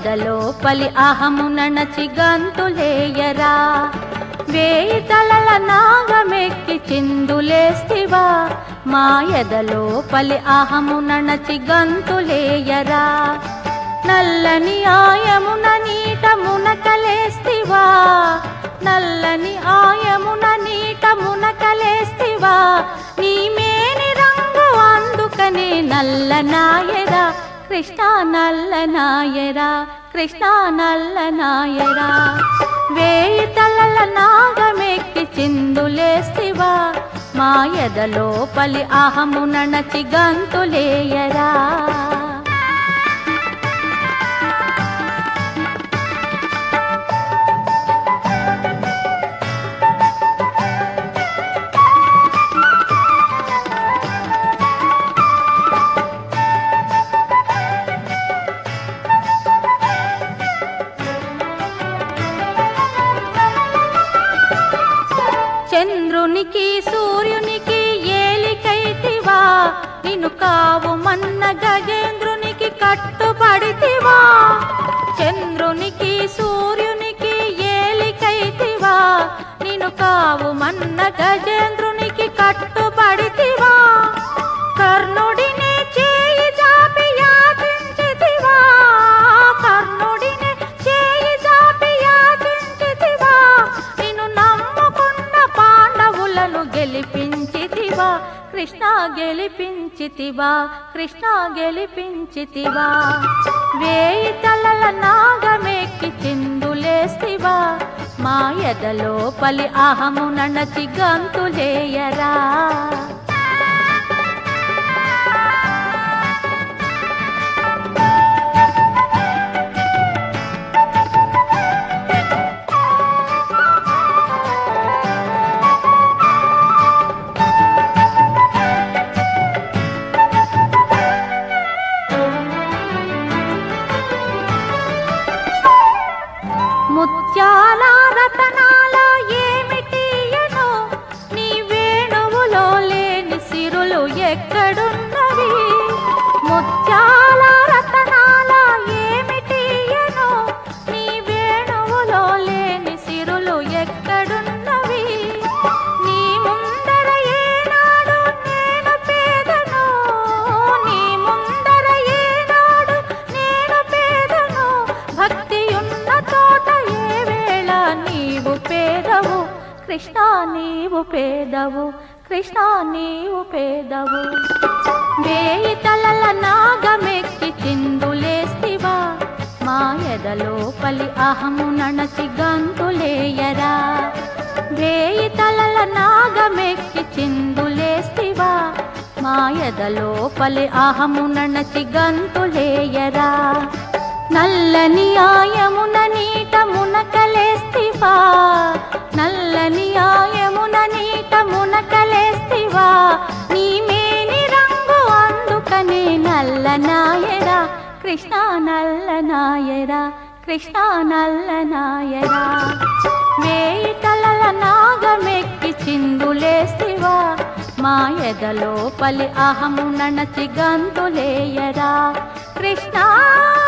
ఎదలోపలి అహము నణచి గంతులేయరా వేయి తలల నాగమెక్కి చిందులేస్తివా మా ఎదలోపలి అహము నణచి గంతులేయరా నల్లని ఆయమున నీట మునకలేస్తివా నల్లని ఆయమున నీట మునకలేస్తివా నీ మేని రంగు అందుకనే నల్ల నాయరా కృష్ణ నల్ల నాయరా కృష్ణ నల్ల నాయరా వేయి తలల నాగమెక్కి చిందులేస్తివా మా ఎదలోపలి అహము నణచి గంతులేయరా చంద్రునికి సూర్యునికి ఏలికైతివా నిన్ను కావు మన్న గజేంద్రునికి కట్టుబడితివా చంద్రునికి సూర్యునికి ఏలికైతివా నిన్ను కావు మన్న గజేంద్రునికి కట్టుబడితివా కర్ణుడిని చేయి జాపి యాచించితివా కర్ణుడిని చేయి జాపి యాచించితివా నిన్ను నమ్ముకున్న పాండవులను గెలిపించితివా కృష్ణ గెలిపించితివా కృష్ణ గెలిపించితివా వేయి తలల నాగమెక్కి చిందులేస్తివా మా ఎదలో పలి అహము నణచి గంతులేయరా ముత్యాల రతనాల ఏమిటియను నీ వేణువులో లేని సిరులు ఎక్కడున్నవి ముత్యాల రతనాల ఏమిటియను నీ వేణువులో లేని సిరులు ఎక్కడున్నవి నీ ముందర ఏనాడు నేను పేదను నీ ముందర ఏనాడు నేను పేదను భక్తి ఉన్న తోట ఏ వేళ నీవు పేదవు కృష్ణ నీవు పేదవు కృష్ణ నీవు పేదవు వేయి తలల నాగమెక్కి చిందులేస్తివా మా ఎదలో పలి అహము నణచి గంతులేయరా వేయి తలల నాగమెక్కి చిందులేస్తివా మా ఎదలో పలి అహము నణచి గంతులేయరా నల్లని ఆయమున నీట మునకలేస్తివా నల్లని ఆయమున నీట మునకలేస్తివా నీ మేని రంగు అందుకనే నల్ల నాయరా కృష్ణ నల్ల నాయరా కృష్ణ నల్ల నాయరా వేయి తలల నాగమెక్కి చిందులేస్తివా మా ఎదలో పలి అహము నణచి గంతులేయరా కృష్ణ